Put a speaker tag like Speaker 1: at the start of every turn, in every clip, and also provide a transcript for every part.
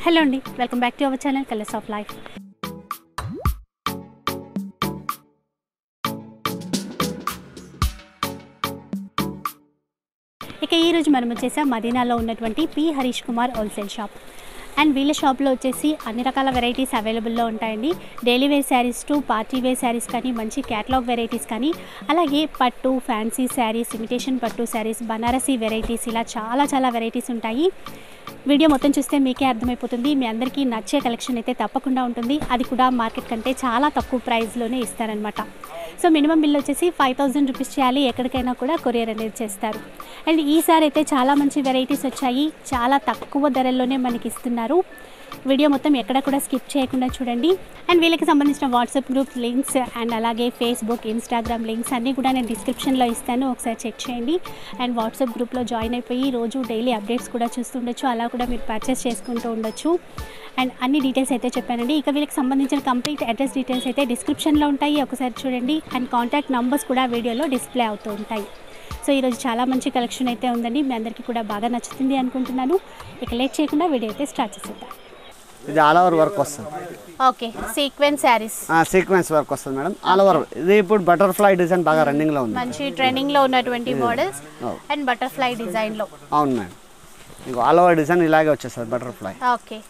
Speaker 1: Hello అండి welcome back to our channel colours of life ఇక ఈరోజు మనం వచ్చేసాం మదీనాలో ఉన్నటువంటి P Harish Kumar wholesale shop and వీళ్ళ షాప్లో వచ్చేసి అన్ని రకాల వెరైటీస్ అవైలబుల్లో ఉంటాయండి daily wear saris to party wear saris కానీ మంచి క్యాటలాగ్ వెరైటీస్ కానీ అలాగే పట్టు ఫ్యాన్సీ శారీస్ ఇమిటేషన్ పట్టు శారీస్ బనారసీ వెరైటీస్ ఇలా చాలా చాలా వెరైటీస్ ఉంటాయి వీడియో మొత్తం చూస్తే మీకే అర్థమైపోతుంది మీ అందరికీ నచ్చే కలెక్షన్ అయితే తప్పకుండా ఉంటుంది అది కూడా మార్కెట్ కంటే చాలా తక్కువ ప్రైస్లోనే ఇస్తారనమాట సో మినిమం బిల్ వచ్చేసి ఫైవ్ థౌజండ్ రూపీస్ చేయాలి ఎక్కడికైనా కూడా కొరియర్ అనేది చేస్తారు అండ్ ఈసారి అయితే చాలా మంచి వెరైటీస్ వచ్చాయి చాలా తక్కువ ధరల్లోనే మనకి ఇస్తున్నారు వీడియో మొత్తం ఎక్కడ కూడా స్కిప్ చేయకుండా చూడండి అండ్ వీళ్ళకి సంబంధించిన వాట్సాప్ గ్రూప్ లింక్స్ అండ్ అలాగే ఫేస్బుక్ ఇన్స్టాగ్రామ్ లింక్స్ అన్నీ కూడా నేను డిస్క్రిప్షన్లో ఇస్తాను ఒకసారి చెక్ చేయండి అండ్ వాట్సాప్ గ్రూప్లో జాయిన్ అయిపోయి రోజు డైలీ అప్డేట్స్ కూడా చూస్తుండొచ్చు అలా కూడా మీరు పర్చేస్ చేసుకుంటూ ఉండొచ్చు అండ్ అన్ని డీటెయిల్స్ అయితే చెప్పానండి ఇక వీళ్ళకి సంబంధించిన కంప్లీట్ అడ్రస్ డీటెయిల్స్ అయితే డిస్క్రిప్షన్లో ఉంటాయి ఒకసారి చూడండి అండ్ కాంటాక్ట్ నంబర్స్ కూడా వీడియోలో డిస్ప్లే అవుతూ ఉంటాయి సో ఈరోజు చాలా మంచి కలెక్షన్ అయితే ఉందండి మీ అందరికీ కూడా బాగా నచ్చుతుంది అనుకుంటున్నాను ఇక లేట్ చేయకుండా వీడియో అయితే స్టార్ట్ చేసేద్దాం
Speaker 2: ఇది ఆల్ ఓవర్ వర్క్ వస్తుంది
Speaker 1: okay sequence saris
Speaker 2: sequence work వస్తుంది మేడం ఆల్ ఓవర్ ఇది ఇప్పుడు బటర్ఫ్లై డిజైన్ బాగా రన్నింగ్ లో ఉంది
Speaker 1: మంచి ట్రెండింగ్ లో ఉన్నటువంటి మోడల్స్ అండ్ బటర్ఫ్లై డిజైన్ లో
Speaker 2: అవును మేడం ఇంకో ఆల్ ఓవర్ డిజైన్ ఇలాగే వచ్చేస్తుంది బటర్ఫ్లై
Speaker 1: ఓకే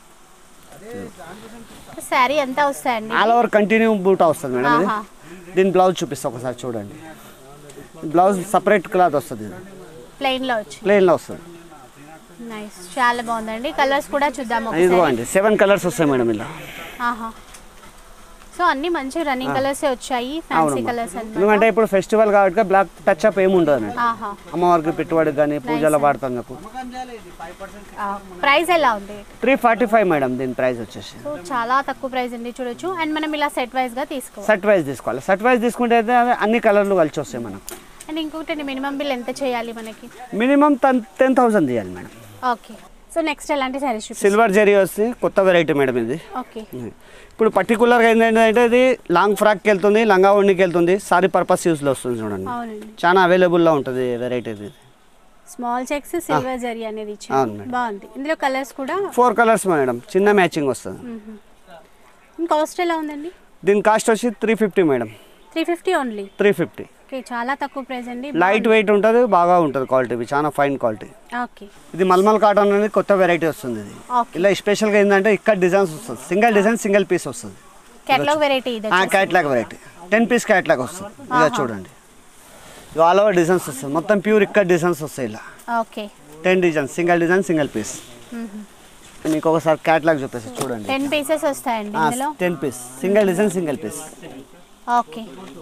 Speaker 1: శారీ ఎంత వస్తాయండి
Speaker 2: ఆల్ ఓవర్ కంటిన్యూ బూటా వస్తుంది మేడం ఇది
Speaker 1: ఆహా.
Speaker 2: దీని బ్లౌజ్ చూపిస్తా ఒకసారి చూడండి బ్లౌజ్ సపరేట్ క్లాత్ వస్తుంది ఇది
Speaker 1: ప్లెయిన్ లో వచ్చి
Speaker 2: ప్లెయిన్లో వస్తుంది
Speaker 1: నైస్ చాలా బాగుందండి కలర్స్ కూడా చూద్దాం
Speaker 2: ఇదిగో
Speaker 1: ఒకసారి
Speaker 2: అండి సెవెన్ కలర్స్ వస్తాయి మేడం ఇలా
Speaker 1: ఆహా సో అన్ని మంచి రన్నింగ్ కలర్స్ వచ్చాయి ఫ్యాన్సీ
Speaker 2: అవునమ్మా
Speaker 1: కలర్స్ అన్నమాట
Speaker 2: ఎందుకంటే ఇప్పుడు ఫెస్టివల్ కాబట్టి బ్లాక్ టచ్ అప్ ఏమి ఉండదు అన్నట్టు
Speaker 1: ఆహా
Speaker 2: అమ్మవారికి పెట్టుబడికి కానీ పూజలో వాడతాం నాకు
Speaker 1: ప్రైస్ ఎలా ఉంది
Speaker 2: త్రీ ఫార్టీ ఫైవ్ మేడం దీని ప్రైస్ వచ్చేసి
Speaker 1: సో చాలా తక్కువ ప్రైస్ అండి చూడొచ్చు అండ్ మనం ఇలా సెట్ వైజ్ గా తీసుకోవాలి
Speaker 2: సెట్ వైజ్ తీసుకోవాలి సెట్ వైజ్ తీసుకుంటే అయితే అన్ని కలర్లు కలిసి వస్తాయి మనకు
Speaker 1: అండ్ ఇంకొకటి మినిమం బిల్ ఎంత చేయాలి మనకి
Speaker 2: మినిమం టెన్ టెన్ థౌసండ్ తీయాలి మేడం
Speaker 1: ఓకే సో నెక్స్ట్ ఎలాంటి శారీస్ చూపి
Speaker 2: సిల్వర్ జరీ వస్తే కొత్త వెరైటీ మేడం ఇది
Speaker 1: ఓకే
Speaker 2: ఇప్పుడు పర్టికులర్గా ఏంటంటే ఇది లాంగ్ ఫ్రాక్కి వెళ్తుంది లంగా ఓణికి వెళ్తుంది సారీ పర్పస్ యూస్లో వస్తుంది చూడండి
Speaker 1: అవునండి
Speaker 2: చాలా అవైలబుల్లో ఉంటుంది వెరైటీ ఇది
Speaker 1: స్మాల్ చెక్స్ సిల్వర్ జరీ అనేది
Speaker 2: అవును
Speaker 1: ఇచ్చారు
Speaker 2: మేడం.
Speaker 1: బాగుంది ఇందులో కలర్స్ కూడా
Speaker 2: ఫోర్ కలర్స్ మేడం చిన్న మ్యాచింగ్ వస్తుంది
Speaker 1: కాస్ట్ ఎలా ఉందండి
Speaker 2: దీని కాస్ట్ వచ్చి three fifty madam
Speaker 1: three fifty only
Speaker 2: three fifty
Speaker 1: okay చాలా తక్కువ ప్రైస్ అండి
Speaker 2: లైట్ వెయిట్ ఉంటుంది బాగా ఉంటుంది క్వాలిటీ ఇవి చాలా ఫైన్ క్వాలిటీ
Speaker 1: ఓకే
Speaker 2: ఇది మల్మల్ కాటన్ అనేది కొత్త వెరైటీ వస్తుంది ఇది
Speaker 1: ఓకే
Speaker 2: ఇలా స్పెషల్గా ఏంటంటే ఇక్కడ డిజైన్స్ వస్తుంది సింగిల్ డిజైన్ సింగిల్ పీస్ వస్తుంది
Speaker 1: కేటలాగ్ వెరైటీ ఇది వచ్చేసి.
Speaker 2: Catalogue variety ten piece catalogue వస్తుంది ఇలా చూడండి ఇవి ఆల్ ఓవర్ డిజైన్స్ వస్తాయి మొత్తం ప్యూర్ ఇక్కడ డిజైన్స్ వస్తాయి ఇలా
Speaker 1: okay
Speaker 2: ten design single design single piece మీకు ఒకసారి క్యాట్లాగ్ చూపిస్తాను చూడండి
Speaker 1: టెన్ పీసెస్ వస్తాయండి ఇందులో
Speaker 2: ten piece single design single piece
Speaker 1: okay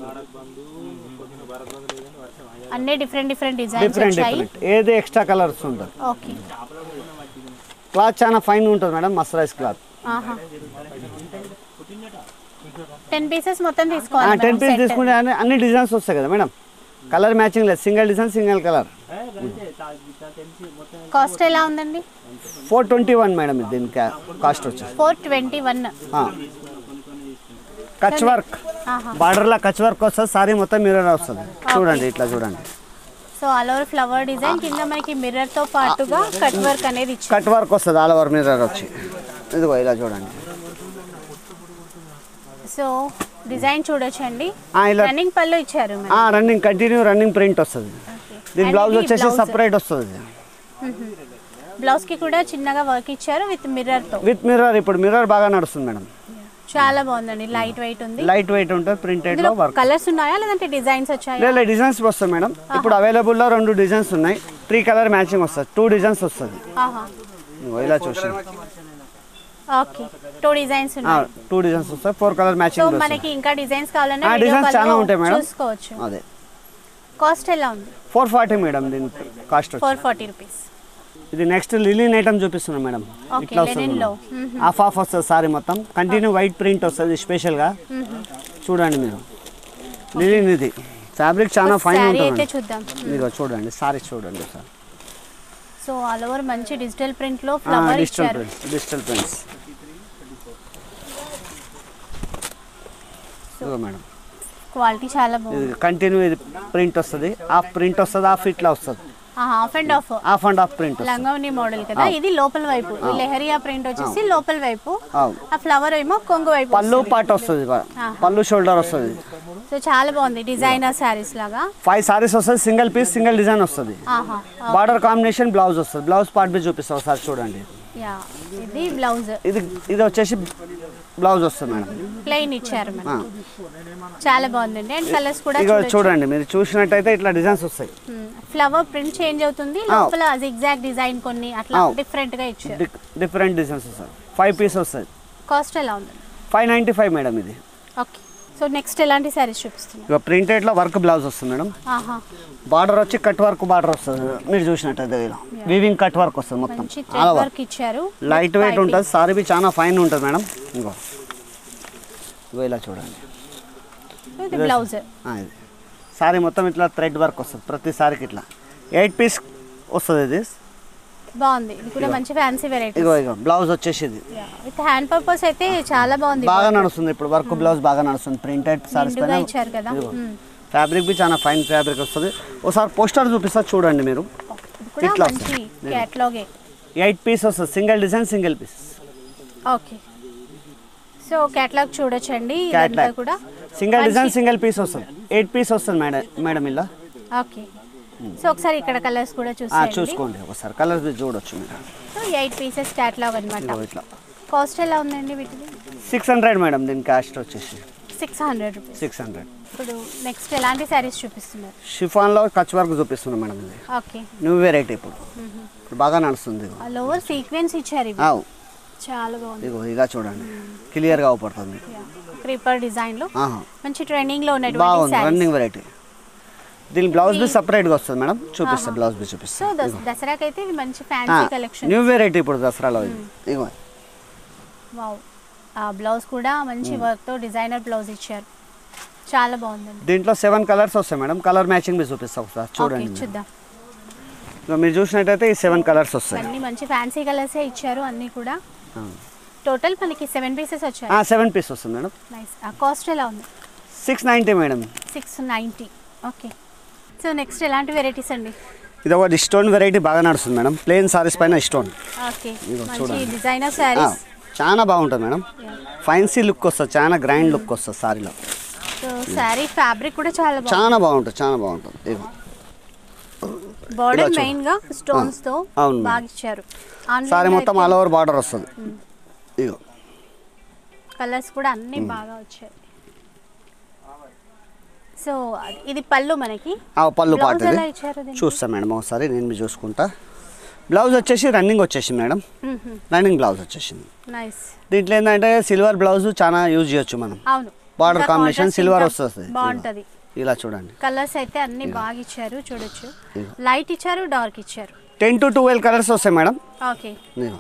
Speaker 1: అన్ని డిఫరెంట్ డిఫరెంట్ డిజైన్స్
Speaker 2: డిఫరెంట్
Speaker 1: వచ్చాయి
Speaker 2: డిఫరెంట్ ఏది ఎక్స్ట్రా కలర్స్ ఉంటుంది
Speaker 1: ఓకే
Speaker 2: క్లాత్ చాలా ఫైన్ ఉంటుంది మేడం మసరైజ్ క్లాత్
Speaker 1: ఆహా టెన్ పీసెస్ మొత్తం తీసుకోవాలి
Speaker 2: టెన్ పీస్ తీసుకుంటే అన్ని అన్ని డిజైన్స్ వస్తాయి కదా మేడం కలర్ మ్యాచింగ్ లేదు single design single colour
Speaker 1: cost ఎలా ఉందండి
Speaker 2: ఫోర్ ట్వంటీ వన్ మేడం ఇది దీని కాస్ట్ వచ్చేసి
Speaker 1: four twenty one
Speaker 2: Kutch work
Speaker 1: ఆహా
Speaker 2: బార్డర్లో కచ్ వర్క్ వస్తుంది సారీ మొత్తం మిర్రర్ వస్తుంది చూడండి ఇట్లా చూడండి
Speaker 1: so all over flower design కింద మనకి మిర్రర్ తో పాటుగా కట్ వర్క్ అనేది ఇచ్చారు
Speaker 2: కట్ వర్క్ వస్తుంది ఆల్ ఓవర్ మిర్రర్ వచ్చి ఇదిగో ఇలా చూడండి
Speaker 1: సో డిజైన్ చూడొచ్చండి
Speaker 2: ఆ, ఇలా
Speaker 1: రన్నింగ్ పళ్ళు ఇచ్చారు మరి.
Speaker 2: రన్నింగ్ కంటిన్యూ రన్నింగ్ ప్రింట్ వస్తుంది దీని
Speaker 1: And
Speaker 2: బ్లౌజ్
Speaker 1: ఇది
Speaker 2: వచ్చేసి
Speaker 1: blouse.
Speaker 2: సపరేట్ వస్తుంది
Speaker 1: బ్లౌజ్ కి కూడా చిన్నగా వర్క్ ఇచ్చారు విత్ మిర్రర్ తో
Speaker 2: విత్ మిర్రర్ ఇప్పుడు మిర్రర్ బాగా నడుస్తుంది మేడం
Speaker 1: చాలా బాగుందండి లైట్ వెయిట్ ఉంది
Speaker 2: లైట్ వెయిట్ ఉంటుంది ప్రింటెడ్
Speaker 1: ఇందులో
Speaker 2: లో వర్క్
Speaker 1: కలర్స్ ఉన్నాయా లేదంటే డిజైన్స్ వచ్చాయా
Speaker 2: లేదు డిజైన్స్ వస్తాయి మేడం ఇప్పుడు అవైలబుల్ లో రెండు డిజైన్స్ ఉన్నాయి త్రీ కలర్ మ్యాచింగ్ వస్తుంది టూ డిజైన్స్ వస్తుంది
Speaker 1: ఆహా
Speaker 2: ఇదిగో ఇలా చూసి
Speaker 1: ఓకే టూ డిజైన్స్ ఉన్నాయి
Speaker 2: టూ డిజైన్స్ వస్తాయి ఫోర్ కలర్
Speaker 1: సో
Speaker 2: మ్యాచింగ్ వస్తుంది
Speaker 1: మనకి ఇంకా డిజైన్స్ కావాలన్నా
Speaker 2: ఆ,
Speaker 1: వీడియో
Speaker 2: designs
Speaker 1: కాల్
Speaker 2: చాలా ఉంటాయి మేడం.
Speaker 1: చూసుకోవచ్చు
Speaker 2: అదే
Speaker 1: కాస్ట్ ఎలా ఉంది
Speaker 2: ఫోర్ ఫార్టీ మేడం దీని కాస్ట్ వచ్చి
Speaker 1: ఫోర్ ఫార్టీ రూపీస్
Speaker 2: ఇది నెక్స్ట్ లిలిన్ ఐటమ్ చూపిస్తున్నాం మేడం
Speaker 1: ఓకే
Speaker 2: ఇట్లా వస్తుంది
Speaker 1: లెనిన్ లో
Speaker 2: మేడం. హాఫ్ హాఫ్ వస్తుంది సారీ మొత్తం కంటిన్యూ వైట్ ప్రింట్ వస్తుంది స్పెషల్గా చూడండి మీరు లిలిన్ ఇది ఫ్యాబ్రిక్ చాలా ఫైన్
Speaker 1: శారీ
Speaker 2: ఉంటుంది
Speaker 1: అయితే
Speaker 2: మేడం.
Speaker 1: చూద్దాం
Speaker 2: ఇదిగో చూడండి సారీ చూడండి సార్
Speaker 1: సో ఆల్ ఓవర్ మంచి డిజిటల్ ప్రింట్ లో ఫ్లవర్
Speaker 2: డిజిటల్
Speaker 1: ఇచ్చారు
Speaker 2: ప్రింట్స్ డిజిటల్ ప్రింట్స్ ఇదిగో మేడం
Speaker 1: క్వాలిటీ చాలా బాగుంది
Speaker 2: ఇది కంటిన్యూ ఇది ప్రింట్ వస్తుంది హాఫ్ ప్రింట్ వస్తుంది హాఫ్ ఇట్లా వస్తుంది
Speaker 1: half and half
Speaker 2: half and half print వస్తుంది
Speaker 1: లంగోని మోడల్ కదా ఇది లోపల వైపు ఈ లెహరియా ప్రింట్ వచ్చేసి లోపల వైపు
Speaker 2: అవును
Speaker 1: ఆ ఫ్లవర్ ఏమో కొంగు వైపు
Speaker 2: పళ్ళు పాట వస్తుంది పళ్ళు షోల్డర్ వస్తుంది
Speaker 1: సో చాలా బాగుంది డిజైనర్ శారీస్ లాగా
Speaker 2: ఫైవ్ సారీస్ వస్తుంది సింగిల్ పీస్ సింగిల్ డిజైన్ వస్తుంది
Speaker 1: ఆహా
Speaker 2: బార్డర్ కాంబినేషన్ బ్లౌజ్ వస్తుంది బ్లౌజ్ పార్ట్ బి చూపిస్తాం ఒకసారి చూడండి
Speaker 1: యా ఇది బ్లౌజ్
Speaker 2: ఇది ఇది వచ్చేసి బ్లౌజ్ వస్తుంది మేడం
Speaker 1: ప్లెయిన్ ఇచ్చారు మనం చాలా బాగుందండి అండ్ కలర్స్ కూడా
Speaker 2: ఇక చూడండి మీరు చూసినట్టయితే ఇట్లా డిజైన్స్ వస్తాయి
Speaker 1: ఫ్లవర్ ప్రింట్ చేంజ్ అవుతుంది లోపల జిగ్జాగ్ డిజైన్ కొన్ని అట్లా
Speaker 2: ఆ.
Speaker 1: డిఫరెంట్ గా ఇచ్చారు
Speaker 2: డిఫరెంట్ డిజైన్స్ వస్తాయి ఫైవ్ పీస్ వస్తుంది
Speaker 1: కాస్ట్ ఎలా ఉంది
Speaker 2: ఫైవ్ నైంటీ ఫైవ్ మేడం ఇది
Speaker 1: ఓకే సో నెక్స్ట్ ఎలాంటి శారీస్ చూపిస్తున్నారు
Speaker 2: ఇక ప్రింటెడ్లో వర్క్ బ్లౌజ్ వస్తుంది మేడం
Speaker 1: ఆహా
Speaker 2: బార్డర్ వచ్చి కట్ వర్క్ బార్డర్ వస్తుంది మీరు చూసినట్టయితే ఇలా వీవింగ్ కట్ వర్క్ వస్తుంది మొత్తం
Speaker 1: మంచి
Speaker 2: ఆల్
Speaker 1: థ్రెడ్
Speaker 2: ఓవర్
Speaker 1: వర్క్ ఇచ్చారు
Speaker 2: లైట్ వెయిట్ ఉంటుంది సారీ బి చాలా ఫైన్ ఉంటుంది మేడం ఇంకో ఇగో ఇలా చూడండి
Speaker 1: ఇది బ్లౌజ్
Speaker 2: ఆ, ఇది సారీ మొత్తం ఇట్లా థ్రెడ్ వర్క్ వస్తుంది ప్రతి సారీకి ఇట్లా ఎయిట్ పీస్ వస్తుంది ఇది
Speaker 1: బాగుంది ఇది కూడా మంచి ఫ్యాన్సీ వెరైటీ
Speaker 2: ఇగో ఇగో బ్లౌజ్ వచ్చేసి ఇది
Speaker 1: విత్ హ్యాండ్ పర్పస్ అయితే చాలా బాగుంది
Speaker 2: బాగా నడుస్తుంది ఇప్పుడు వర్క్ బ్లౌజ్ బాగా నడుస్తుంది ప్రింటెడ్ సారీస్
Speaker 1: నిండుగా
Speaker 2: పైన
Speaker 1: ఇచ్చారు కదా
Speaker 2: ఇదిగో.
Speaker 1: మ్మ్.
Speaker 2: ఫ్యాబ్రిక్ బి చాలా ఫైన్ ఫ్యాబ్రిక్ వస్తుంది ఒకసారి పోస్టర్ చూపిస్తా చూడండి మీరు
Speaker 1: ఇది కూడా
Speaker 2: ఇట్లా
Speaker 1: మంచి క్యాట్లాగే
Speaker 2: ఎయిట్ పీస్ వస్తుంది single design single piece
Speaker 1: okay so catalogue చూడొచ్చండి ఇదంతా
Speaker 2: క్యాట్లాగ్
Speaker 1: కూడా
Speaker 2: సింగిల్ డిజైన్ సింగిల్ పీస్ వస్తుంది ఎయిట్ పీస్ వస్తుంది మేడం మేడం ఇలా
Speaker 1: ఓకే సో ఒకసారి ఇక్కడ కలర్స్ కూడా
Speaker 2: ఆ,
Speaker 1: చూసేయండి
Speaker 2: చూసుకోండి ఒకసారి కలర్స్ బి చూడొచ్చు మీరు
Speaker 1: సో ఎయిట్ పీసెస్ క్యాట్లాగ్ అనమాట
Speaker 2: ఇదిగో ఇట్లా
Speaker 1: కాస్ట్ ఎలా ఉందండి వీటిది
Speaker 2: సిక్స్ హండ్రెడ్ మేడం దీని కాస్ట్ వచ్చేసి
Speaker 1: six hundred rupees
Speaker 2: six hundred
Speaker 1: ఇప్పుడు నెక్స్ట్ ఎలాంటి శారీస్ చూపిస్తున్నారు
Speaker 2: షిఫాన్లో కచ్ వర్క్ చూపిస్తున్నాం మేడం ఇది
Speaker 1: ఓకే
Speaker 2: న్యూ వెరైటీ ఇప్పుడు ఇప్పుడు బాగా నడుస్తుంది ఇదిగో.
Speaker 1: లోవర్ సీక్వెన్స్ ఇచ్చారు ఇవి
Speaker 2: ఆవ్.
Speaker 1: చాలా బాగుంది
Speaker 2: ఇదిగో ఇక చూడండి క్లియర్గా అవపడుతుంది
Speaker 1: క్రీపర్ డిజైన్ లో
Speaker 2: ఆహా.
Speaker 1: మంచి ట్రెండింగ్ లో ఉన్నటువంటి
Speaker 2: బాగుంది
Speaker 1: శారీస్
Speaker 2: రన్నింగ్ వెరైటీ దీని బ్లౌజ్ బి సపరేట్గా వస్తుంది మేడం చూపిస్తా బ్లౌజ్ బి చూపిస్తా
Speaker 1: సో దస్- దసరాకి అయితే ఇవి మంచి ఫ్యాన్సీ కలెక్షన్
Speaker 2: న్యూ వెరైటీ ఇప్పుడు దసరాలో ఇది ఇగో
Speaker 1: వావ్ ఆ బ్లౌజ్ కూడా మంచి వర్క్ తో డిజైనర్ బ్లౌజ్ ఇచ్చారు చాలా బాగుందండి
Speaker 2: దీంట్లో సెవెన్ కలర్స్ వస్తాయి మేడం కలర్ మ్యాచింగ్ బి చూపిస్తా ఒకసారి
Speaker 1: ఓకే
Speaker 2: చూడండి మీరు.
Speaker 1: చూద్దాం
Speaker 2: ఇగో మీరు చూసినట్టయితే ఈ సెవెన్ కలర్స్ వస్తాయి
Speaker 1: అన్ని మంచి ఫ్యాన్సీ కలర్సే ఇచ్చారు అన్ని కూడా టోటల్ మనకి సెవెన్ పీసెస్ వచ్చాయి
Speaker 2: సెవెన్ పీస్ వస్తుంది మేడం
Speaker 1: నైస్ ఆ కాస్ట్ ఎలా ఉంది
Speaker 2: six ninety madam
Speaker 1: six ninety okay so next ఎలాంటి వెరైటీస్ అండి
Speaker 2: ఇది ఒకటి స్టోన్ వెరైటీ బాగా నడుస్తుంది మేడం ప్లేన్ సారీస్ పైన స్టోన్
Speaker 1: ఓకే
Speaker 2: ఇదిగో
Speaker 1: మంచి
Speaker 2: చూడండి.
Speaker 1: డిజైనర్ శారీస్
Speaker 2: చాలా బాగుంటుంది మేడం ఫైన్సీ లుక్ వస్తుంది చాలా గ్రాండ్ లుక్ వస్తుంది సారీలో
Speaker 1: సో శారీ ఫ్యాబ్రిక్ కూడా చాలా బాగుంది
Speaker 2: చాలా బాగుంటుంది చాలా బాగుంటుంది ఇగో
Speaker 1: బార్డర్
Speaker 2: ఇలా చూడు.
Speaker 1: మెయిన్ గా స్టోన్స్ తో
Speaker 2: అవును మేడం.
Speaker 1: బాగా ఇచ్చారు
Speaker 2: సారీ మొత్తం ఆల్ ఓవర్ బార్డర్ వస్తుంది ఇగో
Speaker 1: కలర్స్ కూడా అన్ని బాగా వచ్చాయి సో ఇది పళ్ళు మనకి
Speaker 2: ఆ పళ్ళు
Speaker 1: Blouse
Speaker 2: పాట
Speaker 1: ఎలా ఇచ్చారు దీనికి?
Speaker 2: చూస్తా మేడం ఒకసారి నేను మీ చూసుకుంటా బ్లౌజ్ వచ్చేసి రన్నింగ్ వచ్చేసింది మేడం రన్నింగ్ బ్లౌజ్ వచ్చేసింది
Speaker 1: నైస్
Speaker 2: దీంట్లో ఏంటంటే సిల్వర్ బ్లౌజ్ చాలా యూజ్ చేయొచ్చు మనం
Speaker 1: అవును
Speaker 2: బార్డర్
Speaker 1: ఇంకా
Speaker 2: కాంబినేషన్
Speaker 1: contrast
Speaker 2: సిల్వర్
Speaker 1: ఇంకా
Speaker 2: వస్తుంది
Speaker 1: బాగుంటది
Speaker 2: ఇలా చూడండి
Speaker 1: కలర్స్ అయితే అన్ని బాగా ఇచ్చారు చూడొచ్చు
Speaker 2: ఇదిగో.
Speaker 1: లైట్ ఇచ్చారు డార్క్ ఇచ్చారు
Speaker 2: టెన్ టు ట్వెల్వ్ కలర్స్ వస్తాయి మేడం
Speaker 1: ఓకే
Speaker 2: ఇదిగో.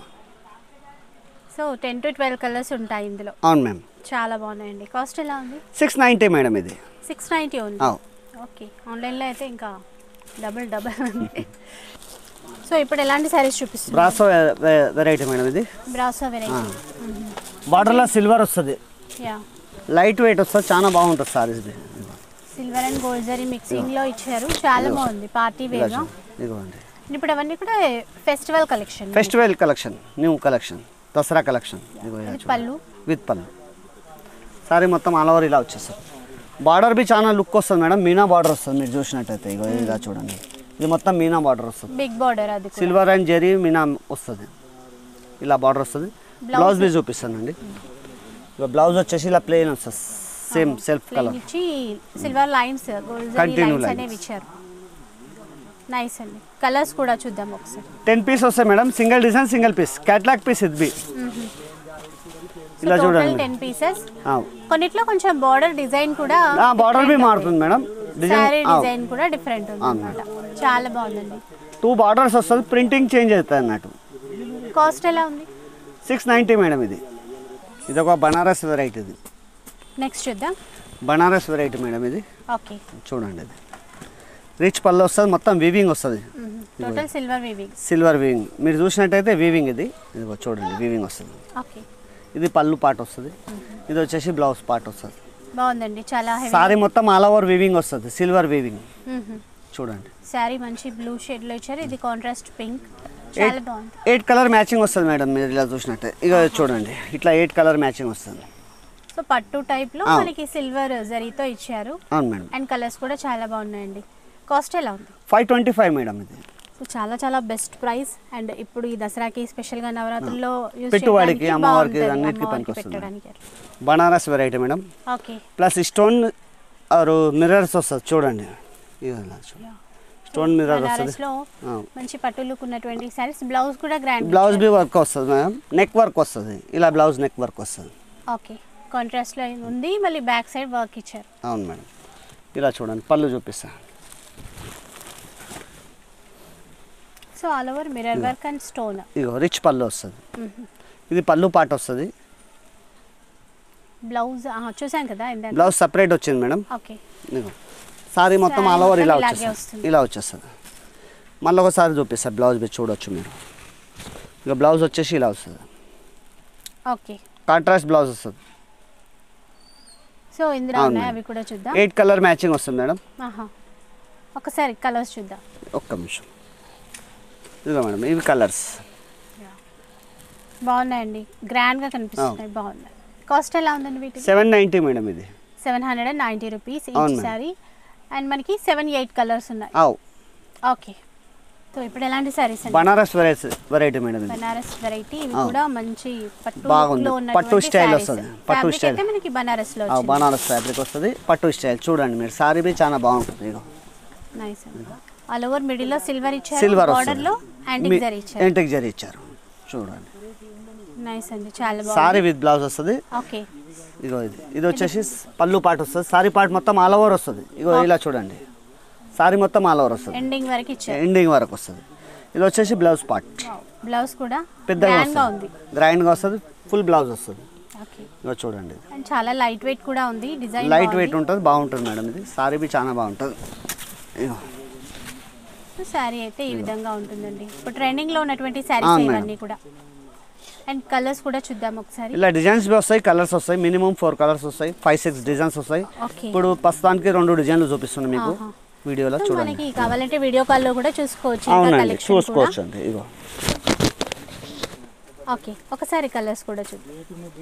Speaker 1: So ten to twelve colours ఉంటాయి ఇందులో
Speaker 2: అవును మ్యామ్
Speaker 1: చాలా బాగున్నాయండి కాస్ట్ ఎలా ఉంది
Speaker 2: సిక్స్ నైంటీ మేడం ఇది
Speaker 1: సిక్స్ నైంటీ ఉంది
Speaker 2: అవు
Speaker 1: ఓకే ఆన్లైన్లో అయితే ఇంకా డబుల్ డబుల్ ఉంది సో ఇప్పుడు ఎలాంటి శారీస్ చూపిస్తుంది
Speaker 2: బ్రాసో వెరైటీ మేడం ఇది
Speaker 1: బ్రాసో వెరైటీ
Speaker 2: బార్డర్లో సిల్వర్ వస్తుంది
Speaker 1: యా
Speaker 2: లైట్ వెయిట్ వస్తుంది చాలా బాగుంటుంది సారీస్ ఇది
Speaker 1: silver and gold zari mixing లో ఇచ్చారు చాలా బాగుంది పార్టీ
Speaker 2: ఇలా
Speaker 1: వేర్ గా
Speaker 2: చూడండి. ఇదిగోండి
Speaker 1: ఇప్పుడు అవన్నీ కూడా festival collection
Speaker 2: festival collection new collection Dussehra collection ఇదిగో ఇలా చూడండి.
Speaker 1: పళ్ళు
Speaker 2: విత్ పళ్ళు సారీ మొత్తం ఆల్ ఓవర్ ఇలా వచ్చేస్తుంది బార్డర్ బి చాలా లుక్ వస్తుంది మేడం మీనా బార్డర్ వస్తుంది మీరు చూసినట్టయితే ఇగో ఇలా చూడండి ఇది మొత్తం మీనా బార్డర్ వస్తుంది
Speaker 1: బిగ్ బార్డర్ అది కూడా
Speaker 2: సిల్వర్ అండ్ జెరీ మీనా వస్తుంది ఇలా బార్డర్ వస్తుంది బ్లౌజ్ బి చూపిస్తానండి ఇక బ్లౌజ్ వచ్చేసి ఇలా ప్లెయిన్ వస్తుంది సేమ్ సెల్ఫ్
Speaker 1: ప్లెయిన్
Speaker 2: కలర్
Speaker 1: ఇచ్చి silver lines gold zari
Speaker 2: Continue
Speaker 1: lines
Speaker 2: lines.
Speaker 1: అనేవి ఇచ్చారు నైస్ అండి కలర్స్ కూడా చూద్దాం ఒకసారి
Speaker 2: టెన్ పీస్ వస్తాయి madam single design single piece catalogue piece ఇది బి ఇలా
Speaker 1: టోటల్
Speaker 2: చూడండి
Speaker 1: టెన్ పీసెస్
Speaker 2: ఆ.
Speaker 1: కొన్నిట్లో కొంచెం బార్డర్ డిజైన్ కూడా
Speaker 2: ఆ బార్డర్ బి మారుతుంది మేడం
Speaker 1: శారీ
Speaker 2: డిజైన్
Speaker 1: డిజైన్ కూడా డిఫరెంట్ ఉంది అనమాట చాలా బాగుందండి
Speaker 2: టూ బార్డర్స్ వస్తుంది ప్రింటింగ్ చేంజ్ అవుతుంది అన్నట్టు
Speaker 1: కాస్ట్ ఎలా ఉంది
Speaker 2: సిక్స్ నైంటీ మేడం ఇది ఇది ఒక బనారస్ వెరైటీ ఇది
Speaker 1: నెక్స్ట్ చూద్దాం
Speaker 2: బనారస్ వెరైటీ మేడం ఇది
Speaker 1: ఓకే
Speaker 2: చూడండి ఇది రిచ్ పళ్ళు వస్తుంది మొత్తం వీవింగ్ వస్తుంది
Speaker 1: total silver weaving
Speaker 2: silver weaving మీరు చూసినట్టయితే వీవింగ్ ఇది ఇదిగో చూడండి వీవింగ్ వస్తుంది
Speaker 1: ఓకే
Speaker 2: ఇది పళ్ళు పార్ట్ వస్తుంది ఇది వచ్చేసి బ్లౌజ్ పార్ట్ వస్తుంది
Speaker 1: బాగుందండి చాలా హెవీ
Speaker 2: సారీ మొత్తం ఆల్ ఓవర్ వీవింగ్ వస్తుంది సిల్వర్ వీవింగ్ చూడండి
Speaker 1: శారీ మంచి బ్లూ షేడ్ లో ఇచ్చారు ఇది కాంట్రాస్ట్ పింక్ చాలా బాగుంది
Speaker 2: ఎయిట్ కలర్ మ్యాచింగ్ వస్తుంది మేడం మీరు ఇలా చూసినట్టే ఇక చూడండి ఇట్లా ఎయిట్ కలర్ మ్యాచింగ్ వస్తుంది
Speaker 1: సో పట్టు టైప్ లో
Speaker 2: ఆ.
Speaker 1: మనకి సిల్వర్ జరీతో ఇచ్చారు
Speaker 2: అవును మేడం
Speaker 1: అండ్ కలర్స్ కూడా చాలా బాగున్నాయండి కాస్ట్ ఎలా ఉంది
Speaker 2: ఫైవ్ ట్వంటీ ఫైవ్ మేడం ఇది
Speaker 1: సో చాలా చాలా బెస్ట్ ప్రైస్ అండ్ ఇప్పుడు ఈ దసరాకి స్పెషల్ గా నవరాత్రుల్లో use
Speaker 2: పెట్టుబడికి,
Speaker 1: చేయడానికి
Speaker 2: అమ్మవారికి
Speaker 1: బాగుంటది.
Speaker 2: అన్నిటికీ
Speaker 1: అమ్మవారికి
Speaker 2: పనికొస్తుంది.
Speaker 1: పెట్టడానికి
Speaker 2: Banaras variety madam
Speaker 1: okay
Speaker 2: plus stone ఆరు మిర్రర్స్ వస్తుంది చూడండి ఇక ఇలా చూడండి. స్టోన్ మిర్రర్
Speaker 1: బనారస్
Speaker 2: వస్తుంది
Speaker 1: లో
Speaker 2: ఆ.
Speaker 1: మంచి పట్టు లుక్ ఉన్నటువంటి సారీస్ బ్లౌజ్ కూడా గ్రాండ్
Speaker 2: బ్లౌజ్ బి వర్క్ వస్తుంది మేడం నెక్ వర్క్ వస్తుంది ఇలా బ్లౌజ్ నెక్ వర్క్ వస్తుంది
Speaker 1: ఓకే కాంట్రాస్ట్ లో ఉంది మళ్ళీ బ్యాక్ సైడ్ వర్క్ ఇచ్చారు
Speaker 2: అవును మేడం ఇలా చూడండి పళ్ళు చూపిస్తా
Speaker 1: so all over mirror work and stone
Speaker 2: ఇగో రిచ్ పళ్ళు వస్తుంది ఇది పళ్ళు పాట వస్తుంది
Speaker 1: బ్లౌజ్ చూసాం కదా ఇందాక
Speaker 2: బ్లౌజ్ సపరేట్ వచ్చింది మేడం
Speaker 1: ఓకే
Speaker 2: ఇగో సారీ మొత్తం
Speaker 1: Saree
Speaker 2: ఆల్ ఓవర్ ఇలా
Speaker 1: మొత్తం ఇలాగే
Speaker 2: వచ్చేస్తుంది
Speaker 1: వస్తుంది.
Speaker 2: ఇలా వచ్చేస్తుంది మళ్ళీ ఒకసారి చూపిస్తా బ్లౌజ్ మీరు చూడొచ్చు మీరు ఇక బ్లౌజ్ వచ్చేసి ఇలా వస్తుంది
Speaker 1: ఓకే
Speaker 2: కాంట్రాస్ట్ బ్లౌజ్ వస్తుంది
Speaker 1: సో ఇందులో
Speaker 2: అవును
Speaker 1: ఉన్నాయి
Speaker 2: మేడం.
Speaker 1: అవి కూడా చూద్దాం
Speaker 2: ఎయిట్ కలర్ మ్యాచింగ్ వస్తుంది మేడం
Speaker 1: ఆహా ఒకసారి కలర్స్ చూద్దాం
Speaker 2: ఒక్క నిమిషం ఇదిగో మేడం ఇవి కలర్స్
Speaker 1: బాగున్నాయండి గ్రాండ్ గా కనిపిస్తున్నాయి బాగున్నాయి కాస్ట్ ఎలా ఉందండి వీటికి
Speaker 2: సెవెన్ నైంటీ మేడం ఇది
Speaker 1: seven hundred and ninety rupees
Speaker 2: అవును
Speaker 1: ఈచ్
Speaker 2: మేడం.
Speaker 1: సారీ అండ్ మనకి సెవెన్ ఎయిట్ కలర్స్ ఉన్నాయి
Speaker 2: అవు
Speaker 1: ఓకే సో ఇప్పుడు ఎలాంటి సారీస్ అండి
Speaker 2: బనారస్ వెరైటీ వెరైటీ మేడం ఇది
Speaker 1: బనారస్ వెరైటీ ఇవి
Speaker 2: ఆ.
Speaker 1: కూడా మంచి పట్టు
Speaker 2: బాగుంది.
Speaker 1: look లో ఉన్నటువంటి
Speaker 2: పట్టు style
Speaker 1: sarees.
Speaker 2: వస్తుంది. పట్టు
Speaker 1: Fabric
Speaker 2: style.
Speaker 1: అయితే మనకి బనారస్ లో
Speaker 2: ఆ, బనారస్ ఫ్యాబ్రిక్ వస్తుంది పట్టు స్టైల్ చూడండి మీరు సారీ బి చాలా బాగుంటుంది ఇగో
Speaker 1: నైస్ ఆల్ ఓవర్ మిడిల్ లో సిల్వర్ ఇచ్చారు
Speaker 2: సిల్వర్
Speaker 1: బార్డర్ లో యాంటిక్ జరీ ఇచ్చారు
Speaker 2: ఎంటిక్ జరీ ఇచ్చారు చూడండి
Speaker 1: నైస్ అండి చాలా
Speaker 2: సారీ
Speaker 1: బాగుంది
Speaker 2: విత్ బ్లౌజ్ వస్తుంది
Speaker 1: ఓకే
Speaker 2: ఇగో ఇది ఇది వచ్చేసి పళ్ళు పాటు వస్తుంది సారీ పార్ట్ మొత్తం ఆల్ ఓవర్ వస్తుంది ఇగో ఇలా చూడండి సారీ మొత్తం ఆల్ ఓవర్ వస్తుంది
Speaker 1: ఎండింగ్ వరకు ఇచ్చారు
Speaker 2: ఎండింగ్ వరకు వస్తుంది ఇది వచ్చేసి బ్లౌజ్ పార్ట్
Speaker 1: బ్లౌజ్ కూడా
Speaker 2: పెద్దగా
Speaker 1: గ్రాండ్ గా ఉంది
Speaker 2: వస్తుంది గ్రైండ్గా వస్తుంది ఫుల్ బ్లౌజ్ వస్తుంది
Speaker 1: ఓకే
Speaker 2: ఇగో చూడండి ఇది
Speaker 1: అండ్ చాలా లైట్ వెయిట్ కూడా ఉంది డిజైన్
Speaker 2: లైట్ వెయిట్ ఉంటుంది బాగుంటుంది మేడం ఇది సారీ బి చాలా బాగుంటుంది ఇగో
Speaker 1: శారీ అయితే ఈ విధంగా ఉంటుందండి ఇప్పుడు ట్రెండింగ్ లో ఉన్నటువంటి శారీస్
Speaker 2: అవును మేడం.
Speaker 1: ఇవన్నీ కూడా అండ్ కలర్స్ కూడా చూద్దాం ఒకసారి
Speaker 2: ఇలా డిజైన్స్ బి వస్తాయి కలర్స్ వస్తాయి మినిమం ఫోర్ కలర్స్ వస్తాయి ఫైవ్ సిక్స్ డిజైన్స్ వస్తాయి
Speaker 1: ఓకే
Speaker 2: ఇప్పుడు ప్రస్తుతానికి రెండు డిజైన్లు చూపిస్తున్నాను మీకు
Speaker 1: ఆహా.
Speaker 2: వీడియోలో
Speaker 1: సో
Speaker 2: చూడండి
Speaker 1: మనకి కావాలంటే వీడియో కాల్లో కూడా చూసుకోవచ్చు ఇంకా
Speaker 2: అవునండి
Speaker 1: collection
Speaker 2: చూసుకోవచ్చు
Speaker 1: కూడా.
Speaker 2: అండి ఇగో
Speaker 1: ఓకే ఒకసారి కలర్స్ కూడా చూద్దాం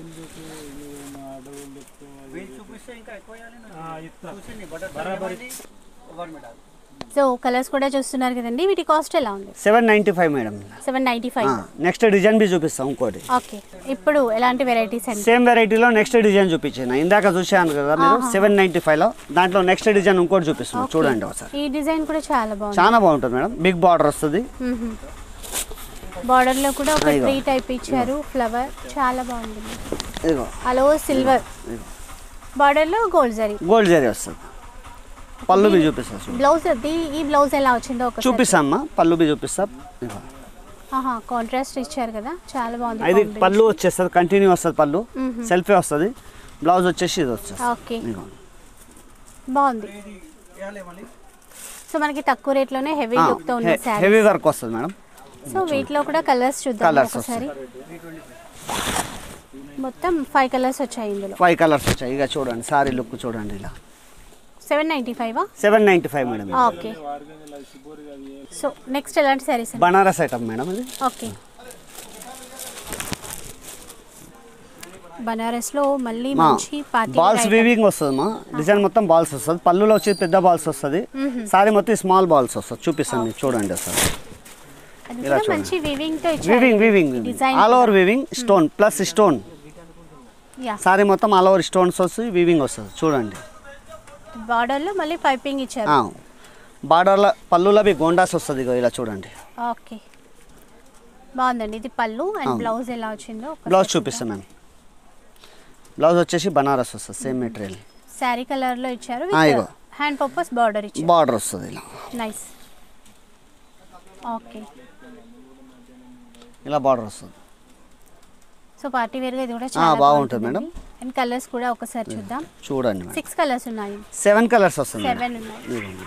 Speaker 1: సో కలర్స్ కూడా చూస్తున్నారు కదండి వీటి కాస్ట్ ఎలా ఉంది
Speaker 2: seven ninety five madam
Speaker 1: seven ninety five
Speaker 2: next design బి చూపిస్తాం ఇంకోటి
Speaker 1: ఓకే ఇప్పుడు ఎలాంటి వెరైటీస్ అండి
Speaker 2: సేమ్ వెరైటీలో నెక్స్ట్ డిజైన్ చూపించాను ఇందాక చూశాను కదా మీరు సెవెన్ నైంటీ ఫైవ్లో దాంట్లో నెక్స్ట్ డిజైన్ ఇంకోటి చూపిస్తున్నాం
Speaker 1: Okay.
Speaker 2: చూడండి ఒకసారి
Speaker 1: ఈ డిజైన్ కూడా చాలా బాగుంది
Speaker 2: చాలా బాగుంటుంది మేడం బిగ్ బార్డర్ వస్తుంది
Speaker 1: బార్డర్ లో కూడా ఒక
Speaker 2: ఇదిగో.
Speaker 1: ట్రీ టైప్ ఇచ్చారు ఫ్లవర్ చాలా బాగుంది
Speaker 2: ఇదిగో
Speaker 1: అలో సిల్వర్ బార్డర్ లో గోల్డ్ జరీ
Speaker 2: గోల్డ్ జరీ వస్తుంది పళ్ళు బి చూపిస్తా చూడు.
Speaker 1: బ్లౌజ్ అది ఈ బ్లౌజ్ ఎలా వచ్చిందో ఒక
Speaker 2: చూపిస్తామ్మా పళ్ళు బి చూపిస్తా ఇదిగో.
Speaker 1: ఆహా కాంట్రాస్ట్ ఇచ్చారు కదా చాలా బాగుంది
Speaker 2: ఇది
Speaker 1: combination.
Speaker 2: పళ్ళు వచ్చేస్తుంది కంటిన్యూ వస్తుంది పళ్ళు
Speaker 1: మ్మ్.
Speaker 2: సెల్ఫే వస్తుంది బ్లౌజ్ వచ్చేసి ఇది వచ్చేస్తుంది
Speaker 1: ఓకే
Speaker 2: ఇదిగో.
Speaker 1: బాగుంది సో మనకి తక్కువ రేట్ లోనే హెవీ
Speaker 2: ఆ,
Speaker 1: లుక్ తో ఉన్న
Speaker 2: హె-
Speaker 1: శారీ
Speaker 2: హెవీ వర్క్ వస్తుంది మేడం
Speaker 1: సో వీటిలో కూడా కలర్స్ చూద్దాం
Speaker 2: Colours
Speaker 1: ఒకసారి మొత్తం ఫైవ్ కలర్స్ వచ్చాయి ఇందులో
Speaker 2: ఫైవ్ కలర్స్ వచ్చాయి ఇక చూడండి సారీ లుక్ చూడండి ఇలా
Speaker 1: seven ninety five
Speaker 2: seven ninety five madam ఇది.
Speaker 1: ఓకే సో నెక్స్ట్ ఎలాంటి శారీస్ అండి
Speaker 2: బనారస్ ఐటమ్ మేడం ఇది
Speaker 1: ఓకే బనారస్ లో మళ్ళీ
Speaker 2: మా
Speaker 1: మంచి పార్టీ
Speaker 2: బాల్స్ వీవింగ్ వస్తుంది మా డిజైన్ మొత్తం బాల్స్ వస్తుంది పళ్ళులో వచ్చి పెద్ద బాల్స్ వస్తుంది సారీ మొత్తం స్మాల్ బాల్స్ వస్తుంది చూపిస్తాను మీకు చూడండి సార్
Speaker 1: అది
Speaker 2: ఇలా
Speaker 1: కూడా
Speaker 2: చూడండి.
Speaker 1: మంచి వీవింగ్ తో
Speaker 2: weaving weaving
Speaker 1: design
Speaker 2: all over weaving stone plus stone
Speaker 1: యా
Speaker 2: సారీ మొత్తం ఆల్ ఓవర్ స్టోన్స్ వస్తుంది వీవింగ్ వస్తుంది చూడండి
Speaker 1: బార్డర్ లో మళ్ళీ పైపింగ్ ఇచ్చారు
Speaker 2: బార్డర్లో పళ్ళులో బి గోండాస్ వస్తుంది ఇగో ఇలా చూడండి
Speaker 1: ఓకే బాగుందండి ఇది పళ్ళు అండ్
Speaker 2: అవును.
Speaker 1: బ్లౌజ్ ఎలా వచ్చిందో
Speaker 2: బ్లౌజ్ చూపిస్తాం మ్యామ్ బ్లౌజ్ వచ్చేసి బనారస్ వస్తుంది సేమ్ మెటీరియల్
Speaker 1: శారీ కలర్ లో ఇచ్చారు
Speaker 2: ఆ, ఇగో.
Speaker 1: హ్యాండ్ పర్పస్ బార్డర్ ఇచ్చారు
Speaker 2: బార్డర్ వస్తుంది ఇలా
Speaker 1: నైస్ ఓకే
Speaker 2: ఇలా బార్డర్ వస్తుంది
Speaker 1: సో పార్టీ వేర్ గా ఇది కూడా
Speaker 2: ఆ,
Speaker 1: చాలా
Speaker 2: బాగుంటుంది మేడం.
Speaker 1: అండ్ కలర్స్ కూడా ఒకసారి చూద్దాం
Speaker 2: చూడండి మేడం
Speaker 1: సిక్స్ కలర్స్ ఉన్నాయి
Speaker 2: సెవెన్ కలర్స్ వస్తుంది మేడం.
Speaker 1: సెవెన్ ఉన్నాయి
Speaker 2: ఇదిగోండి.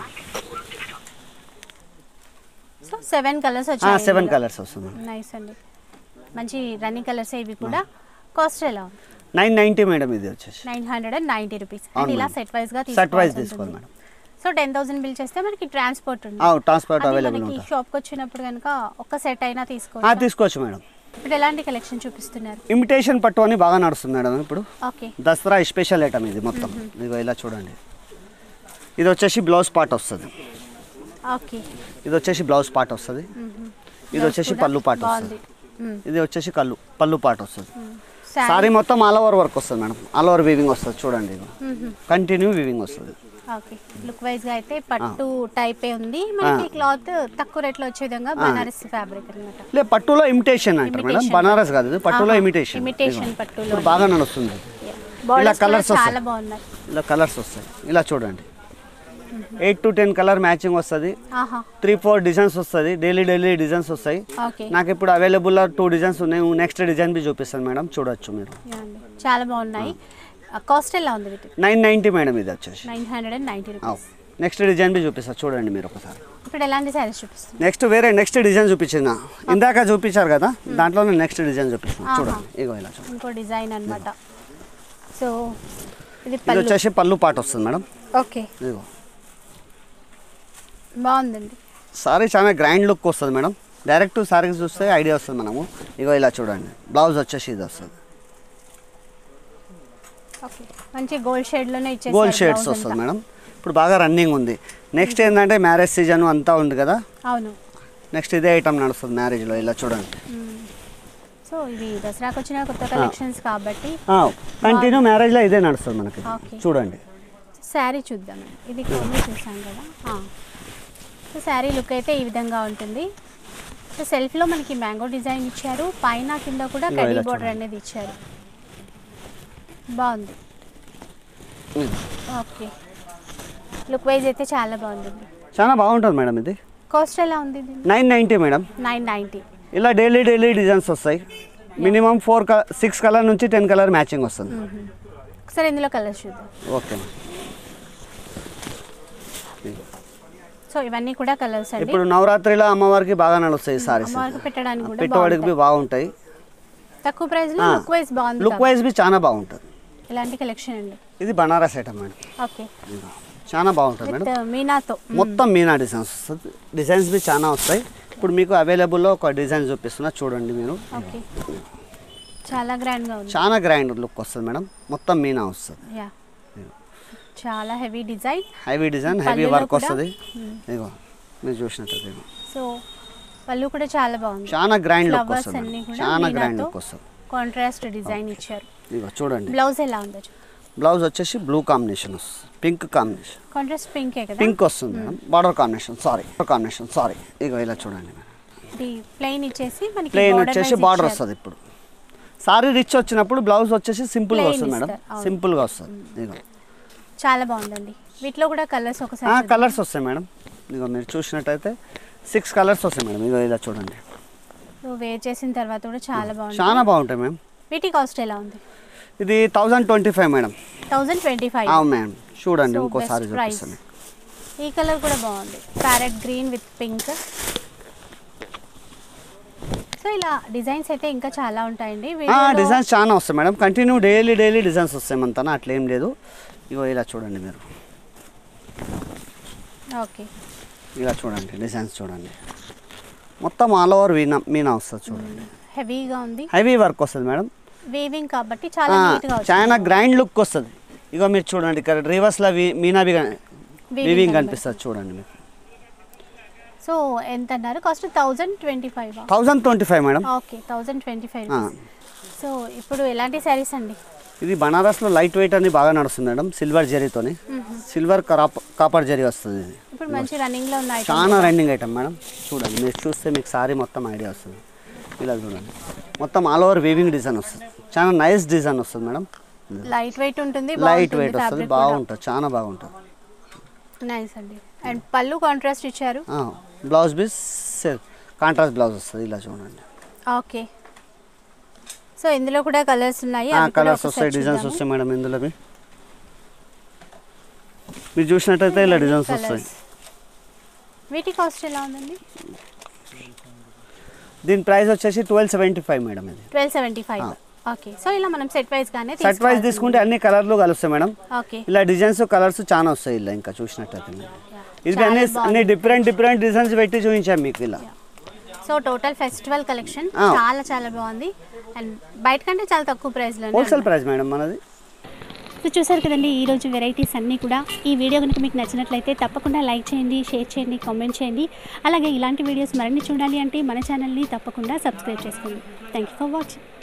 Speaker 1: సో సెవెన్ కలర్స్
Speaker 2: ఆ,
Speaker 1: వచ్చాయి
Speaker 2: సెవెన్ కలర్స్ వస్తుంది మేడం.
Speaker 1: నైస్ అండి మంచి రన్నింగ్ కలర్స్ ఇవి కూడా కాస్ట్ ఎలా
Speaker 2: నైన్ నైంటీ మేడం ఇది వచ్చేసి
Speaker 1: nine hundred and ninety rupees and
Speaker 2: అవును
Speaker 1: ఇలా
Speaker 2: మేడం.
Speaker 1: సెట్ వైజ్ గా
Speaker 2: సెట్ వైజ్
Speaker 1: తీసుకోవాల్సి
Speaker 2: తీసుకోవాలి
Speaker 1: ఉంటుంది.
Speaker 2: Madam
Speaker 1: so ten thousand bill చేస్తే మనకి ట్రాన్స్పోర్ట్ ఉంది
Speaker 2: ట్రాన్స్పోర్ట్
Speaker 1: అది
Speaker 2: అవైలబుల్
Speaker 1: మనకి
Speaker 2: ఉంటుంది
Speaker 1: షాప్కి వచ్చినప్పుడు కనుక ఒక సెట్ అయినా
Speaker 2: ఆ,
Speaker 1: తీసుకోవచ్చు
Speaker 2: తీసుకోవచ్చు మేడం
Speaker 1: ఇప్పుడు ఎలాంటి కలెక్షన్ చూపిస్తున్నారు
Speaker 2: ఇమిటేషన్ పట్టు అని బాగా నడుస్తుంది మేడం ఇప్పుడు
Speaker 1: ఓకే
Speaker 2: దసరా స్పెషల్ ఐటమ్ ఇది మొత్తం ఇదిగో ఇలా చూడండి ఇది వచ్చేసి బ్లౌజ్ పార్ట్ వస్తుంది
Speaker 1: ఓకే
Speaker 2: ఇది వచ్చేసి బ్లౌజ్ పార్ట్ వస్తుంది ఇది వచ్చేసి పళ్ళు పార్ట్ వస్తుంది
Speaker 1: బాగుంది
Speaker 2: ఇది వచ్చేసి కళ్ళు పళ్ళు పార్ట్ వస్తుంది
Speaker 1: శారీ
Speaker 2: సారీ మొత్తం ఆల్ ఓవర్ వర్క్ వస్తుంది మేడం ఆల్ ఓవర్ వీవింగ్ వస్తుంది చూడండి ఇగో కంటిన్యూ వీవింగ్ వస్తుంది
Speaker 1: ఓకే లుక్ వైజ్ గా అయితే పట్టు టైపే ఉంది మనకి క్లాత్ తక్కువ రేట్లో వచ్చే విధంగా బనారస్ ఫ్యాబ్రిక్ అన్నమాట
Speaker 2: లే పట్టులో ఇమిటేషన్ అంటారు మేడం
Speaker 1: Imitation
Speaker 2: బనారస్ కాదు ఇది పట్టులో
Speaker 1: ఆహా,
Speaker 2: ఇమిటేషన్
Speaker 1: imitation పట్టులో
Speaker 2: ఇప్పుడు బాగా నడుస్తుంది
Speaker 1: బార్డర్స్
Speaker 2: colours
Speaker 1: చాలా
Speaker 2: వస్తాయి.
Speaker 1: బాగున్నాయి
Speaker 2: ఇలా కలర్స్ వస్తాయి ఇలా చూడండి eight to ten colour matching వస్తుంది
Speaker 1: ఆహా
Speaker 2: త్రీ ఫోర్ డిజైన్స్ వస్తుంది డైలీ డైలీ డిజైన్స్ వస్తాయి
Speaker 1: ఓకే
Speaker 2: నాకు ఇప్పుడు అవైలబుల్ టూ డిజైన్స్ ఉన్నాయి నెక్స్ట్ డిజైన్ బి చూపిస్తాను మేడం చూడొచ్చు మీరు
Speaker 1: యా అండి. చాలా బాగున్నాయి కాస్ట్ ఎలా ఉంది వీటి
Speaker 2: నైన్ నైంటీ మేడం ఇది వచ్చేసి
Speaker 1: nine hundred and ninety rupees
Speaker 2: next design బి చూపిస్తాను చూడండి మీరు ఒకసారి
Speaker 1: ఇప్పుడు ఎలాంటి శారీస్ చూపిస్తుంది
Speaker 2: నెక్స్ట్ వేరే నెక్స్ట్ డిజైన్ చూపించిన ఇందాక చూపించారు కదా దాంట్లోనే నెక్స్ట్ డిజైన్ చూపిస్తున్నాను
Speaker 1: ఆహా.
Speaker 2: చూడండి ఇగో ఇలా చూడండి
Speaker 1: ఇంకో డిజైన్ అన్నమాట సో ఇది
Speaker 2: ఇది
Speaker 1: పళ్ళు
Speaker 2: వచ్చేసి పళ్ళు పాట వస్తుంది మేడం
Speaker 1: ఓకే
Speaker 2: ఇదిగో
Speaker 1: బాగుందండి
Speaker 2: సారీ చాలా గ్రాండ్ లుక్ వస్తుంది మేడం డైరెక్ట్ సారీకి చూస్తే ఐడియా వస్తుంది మనము ఇగో ఇలా చూడండి బ్లౌజ్ వచ్చేసి ఇది వస్తుంది
Speaker 1: ఓకే మంచి గోల్డ్ షేడ్ లోనే ఇచ్చేసారు
Speaker 2: గోల్డ్ షేడ్స్
Speaker 1: blouse
Speaker 2: వస్తుంది
Speaker 1: అంతా.
Speaker 2: మేడం ఇప్పుడు బాగా రన్నింగ్ ఉంది నెక్స్ట్ ఏంటంటే మ్యారేజ్ సీజన్ అంతా ఉంది కదా
Speaker 1: అవును
Speaker 2: నెక్స్ట్ ఇదే ఐటమ్ నడుస్తుంది మ్యారేజ్లో ఇలా చూడండి
Speaker 1: సో ఇవి దసరాకు వచ్చిన కొత్త కలెక్షన్స్ కాబట్టి
Speaker 2: కంటిన్యూ మ్యారేజ్లో ఇదే నడుస్తుంది మనకి
Speaker 1: Okay.
Speaker 2: చూడండి
Speaker 1: శారీ చూద్దాం ఇది కొన్ని చూసాం కదా ఆ. సో శారీ లుక్ అయితే ఈ విధంగా ఉంటుంది సో సెల్ఫ్లో మనకి మ్యాంగో డిజైన్ ఇచ్చారు పైన కింద కూడా
Speaker 2: ఇదిగో
Speaker 1: కడీ
Speaker 2: ఇలా
Speaker 1: బోర్డర్
Speaker 2: చూడండి.
Speaker 1: అనేది ఇచ్చారు బాగుంది
Speaker 2: ఇది.
Speaker 1: ఓకే లుక్ వైజ్ అయితే చాలా బాగుంది
Speaker 2: చాలా బాగుంటుంది మేడం ఇది
Speaker 1: కాస్ట్ ఎలా ఉంది
Speaker 2: nine ninety madam
Speaker 1: nine ninety
Speaker 2: ఇలా డైలీ డైలీ డిజైన్స్ వస్తాయి మినిమం ఫోర్ సిక్స్ కలర్ నుంచి టెన్ కలర్ మ్యాచింగ్ వస్తుంది
Speaker 1: ఒకసారి ఇందులో కలర్స్ చూద్దాం
Speaker 2: ఓకే
Speaker 1: సో ఇవన్నీ కూడా కలర్స్ అండి
Speaker 2: ఇప్పుడు నవరాత్రిలో అమ్మవారికి బాగా నడుస్తాయి సారీస్
Speaker 1: అమ్మవారికి పెట్టడానికి కూడా
Speaker 2: పెట్టుబడికి
Speaker 1: బాగుంటాయి.
Speaker 2: బి బాగుంటాయి
Speaker 1: తక్కువ ప్రైస్ లో
Speaker 2: ఆ.
Speaker 1: లుక్ వైజ్ బాగుంది
Speaker 2: లుక్ వైజ్ బి చాలా బాగుంటుంది
Speaker 1: ఇలాంటి కలెక్షన్ అండి
Speaker 2: ఇది బనారస్ ఐటమ్ మేడం
Speaker 1: ఓకే
Speaker 2: ఇదిగో. చాలా బాగుంటుంది మేడం
Speaker 1: విత్ మీనాతో
Speaker 2: మొత్తం మీనా డిజైన్స్ వస్తుంది డిజైన్స్ బి చాలా వస్తాయి ఇప్పుడు మీకు అవైలబుల్లో ఒక డిజైన్ చూపిస్తున్నా చూడండి మీరు
Speaker 1: ఓకే చాలా గ్రాండ్ గా ఉంది
Speaker 2: చాలా గ్రాండ్ లుక్ వస్తుంది మేడం మొత్తం మీనా వస్తుంది
Speaker 1: యా చాలా heavy design
Speaker 2: heavy design heavy
Speaker 1: పళ్ళులో
Speaker 2: వర్క్
Speaker 1: కూడా?
Speaker 2: వస్తుంది
Speaker 1: మ్మ్.
Speaker 2: ఇదిగో మీరు చూసినట్టు ఇదిగో
Speaker 1: సో పళ్ళు కూడా చాలా బాగుంది
Speaker 2: చాలా గ్రాండ్ లుక్
Speaker 1: ఫ్లవర్స్
Speaker 2: వస్తుంది
Speaker 1: అన్ని
Speaker 2: మేడం.
Speaker 1: కూడా
Speaker 2: చాలా గ్రాండ్
Speaker 1: మీనాతో
Speaker 2: లుక్ వస్తుంది
Speaker 1: కాంట్రాస్ట్ డిజైన్ ఇచ్చారు
Speaker 2: ఇదిగో చూడండి
Speaker 1: బ్లౌజ్ ఎలా ఉందో
Speaker 2: బ్లౌజ్ వచ్చేసి బ్లూ కాంబినేషన్ వస్తుంది పింక్ కాంబినేషన్
Speaker 1: కాంట్రాస్ట్ పింకే కదా
Speaker 2: పింక్ వస్తుంది madam border combination sari combination sari ఇగో ఇలా చూడండి మేడం
Speaker 1: ఇది ప్లెయిన్ ఇచ్చేసి మనకి
Speaker 2: ప్లెయిన్
Speaker 1: border
Speaker 2: వచ్చేసి
Speaker 1: wise
Speaker 2: బార్డర్
Speaker 1: ఇచ్చారు.
Speaker 2: వస్తుంది ఇప్పుడు సారీ రిచ్ వచ్చినప్పుడు బ్లౌజ్ వచ్చేసి సింపుల్గా
Speaker 1: Plain
Speaker 2: వస్తుంది మేడం
Speaker 1: ఇస్తారు, అవును.
Speaker 2: సింపుల్గా వస్తుంది ఇదిగో
Speaker 1: చాలా బాగుందండి వీటిలో కూడా కలర్స్ ఒకసారి చూద్దాం.
Speaker 2: కలర్స్ వస్తాయి మేడం ఇదిగో మీరు చూసినట్టయితే సిక్స్ కలర్స్ వస్తాయి మేడం ఇగో ఇలా చూడండి
Speaker 1: సో వేర్ చేసిన తర్వాత కూడా చాలా బాగుంది
Speaker 2: చాలా బాగుంటాయి మేడం
Speaker 1: వీటి కాస్ట్ ఎలా ఉంది
Speaker 2: ఇది thousand twenty five madam
Speaker 1: thousand twenty five
Speaker 2: అవును మేడం చూడండి
Speaker 1: So,
Speaker 2: ఇంకోసారి
Speaker 1: best price.
Speaker 2: చూపిస్తాను
Speaker 1: ఈ కలర్ కూడా బాగుంది parrot green with pink so ఇలా డిజైన్స్ అయితే ఇంకా చాలా ఉంటాయండి వీడియోలో-
Speaker 2: డిజైన్స్ చాలా వస్తాయి madam continue daily daily designs వస్తాయి మనతన అట్లా ఏం లేదు ఇగో ఇలా చూడండి మీరు
Speaker 1: ఓకే
Speaker 2: ఇలా చూడండి డిజైన్స్ చూడండి మొత్తం ఆల్ ఓవర్ మీనా మీనా వస్తుంది చూడండి
Speaker 1: హెవీగా ఉంది
Speaker 2: హెవీ వర్క్ వస్తుంది మేడం
Speaker 1: వీవింగ్ కాబట్టి చాలా
Speaker 2: ఆ,
Speaker 1: నీట్ గా వచ్చింది.
Speaker 2: చాలా గ్రాండ్ లుక్ వస్తుంది ఇగో మీరు చూడండి ఇక్కడ రివర్స్లో మీనా బి
Speaker 1: Weaving
Speaker 2: వీవింగ్
Speaker 1: కనబడుతుంది.
Speaker 2: కనిపిస్తుంది చూడండి మీకు
Speaker 1: సో ఎంత అన్నారు cost thousand twenty five
Speaker 2: thousand twenty five madam
Speaker 1: okay thousand twenty five
Speaker 2: ఆ.
Speaker 1: సో ఇప్పుడు ఎలాంటి శారీస్ అండి
Speaker 2: ఇది బనారస్లో లైట్ వెయిట్ అని బాగా నడుస్తుంది మేడం సిల్వర్ జరీతోని సిల్వర్ కరాప్ కాపర్ జరీ వస్తుంది ఇది
Speaker 1: ఇప్పుడు మంచి రన్నింగ్ లో ఉన్నాయి
Speaker 2: చాలా రన్నింగ్ ఐటమ్ మేడం చూడండి మీరు చూస్తే మీకు సారీ మొత్తం ఐడియా వస్తుంది ఇలా చూడండి మొత్తం ఆల్ ఓవర్ వీవింగ్ డిజైన్ వస్తుంది చాలా నైస్ డిజైన్ వస్తుంది మేడం
Speaker 1: లైట్ వెయిట్ ఉంటుంది
Speaker 2: లైట్ వెయిట్ వస్తుంది బాగుంటుంది చాలా బాగుంటుంది
Speaker 1: నైస్ అండి అండ్ పళ్ళు కాంట్రాస్ట్ ఇచ్చారు
Speaker 2: బ్లౌజ్ బీస్ కాంట్రాస్ట్ బ్లౌజ్ వస్తుంది ఇలా చూడండి
Speaker 1: ఓకే సో ఇందులో కూడా కలర్స్ ఉన్నాయి అవి కూడా
Speaker 2: కలర్స్
Speaker 1: ఒకసారి
Speaker 2: వస్తాయి డిజైన్స్
Speaker 1: చూద్దాము.
Speaker 2: వస్తాయి మేడం ఇందులో మీ- మీరు చూసినట్టయితే ఇలా డిజైన్స్
Speaker 1: Colours.
Speaker 2: వస్తాయి
Speaker 1: వీటి కాస్ట్ ఎలా ఉందండి
Speaker 2: దీని ప్రైస్ వచ్చేసి ట్వెల్వ్ సెవెంటీ ఫైవ్ మేడం ఇది
Speaker 1: ట్వెల్వ్ సెవెంటీ ఫైవ్
Speaker 2: ఆ.
Speaker 1: ఓకే సో ఇలా మనం సెట్ వైజ్ గానే
Speaker 2: సెట్ వైజ్ తీసుకుంటే అన్ని కలర్లు కలుస్తాయి మేడం
Speaker 1: ఓకే
Speaker 2: ఇలా డిజైన్స్ కలర్స్ చాలా వస్తాయి ఇలా ఇంకా చూసినట్టయితే మేడం. ఇది
Speaker 1: చాలా
Speaker 2: అన్ని
Speaker 1: బాగుంది.
Speaker 2: అన్ని డిఫరెంట్ డిఫరెంట్ డిజైన్స్ పెట్టి చూపించాం మీకు ఇలా
Speaker 1: సో టోటల్ ఫెస్టివల్ కలెక్షన్
Speaker 2: ఆ.
Speaker 1: చాలా చాలా బాగుంది అండ్ బయట కంటే చాలా తక్కువ ప్రైస్లో
Speaker 2: హోల్సేల్ ప్రైస్ మేడం మనది
Speaker 1: సో చూసారు కదండి ఈ రోజు వెరైటీస్ అన్నీ కూడా ఈ వీడియో కనుక మీకు నచ్చినట్లయితే తప్పకుండా లైక్ చేయండి షేర్ చేయండి కామెంట్ చేయండి అలాగే ఇలాంటి వీడియోస్ మరిన్ని చూడాలి అంటే మన ఛానల్ని తప్పకుండా సబ్స్క్రైబ్ చేసుకోండి థ్యాంక్ యూ ఫర్ వాచింగ్